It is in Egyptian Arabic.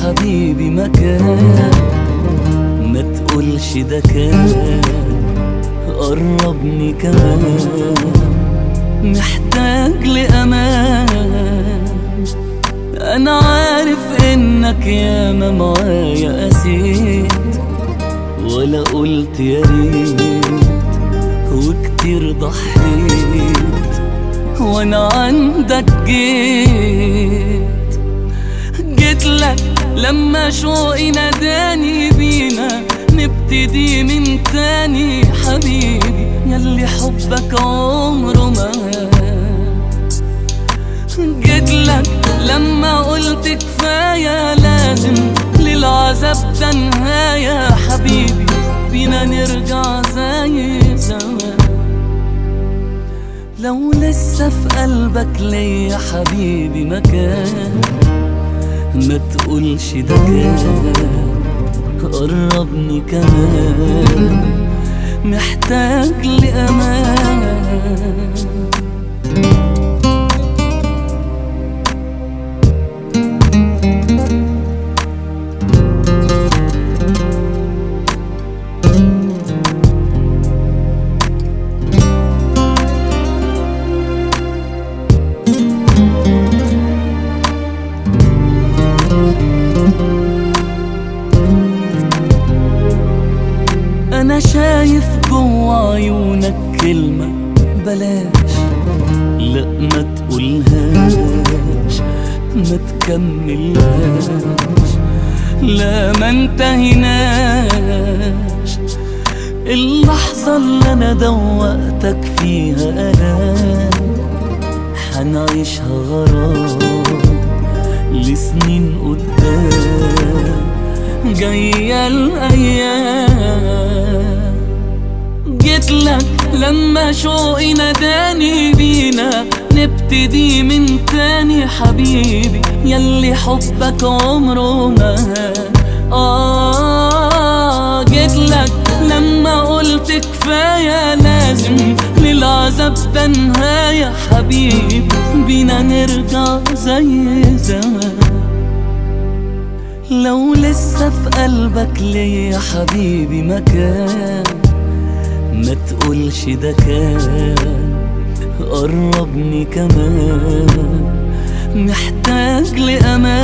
حبيبي مكان ما تقولش ده كان قربني كمان محتاج لأمان أنا عارف إنك ياما معايا قسيت ولا قلت يا ريت وكتير ضحيت وأنا عندك جيت جيت لك لما شوقي ناداني بينا نبتدي من تاني حبيبي يلي حبك عمره ما جيت لك لما قلت كفاية لازم للعذاب ده نهاية حبيبي بينا نرجع زي زمان لو لسه في قلبك ليا حبيبي مكان ما تقولش ده كان قربني كمان محتاج لأمان انا شايف جوا عيونك كلمة بلاش لا ما تقولهاش ما تكملهاش لا ما انتهيناش اللحظة اللي انا دوقتك فيها انا حنعيشها غرام لسنين قدام جاية الأيام جيت لك لما شوقي ناداني بينا نبتدي من تاني حبيبي يلي حبك عمره ما آه جيت لك لما قلت كفاية لازم للعذاب ده نهاية حبيبي بينا نرجع زي زمان لو لسه في قلبك ليا حبيبي مكان ما تقولش ده كان قربني كمان محتاج لأمان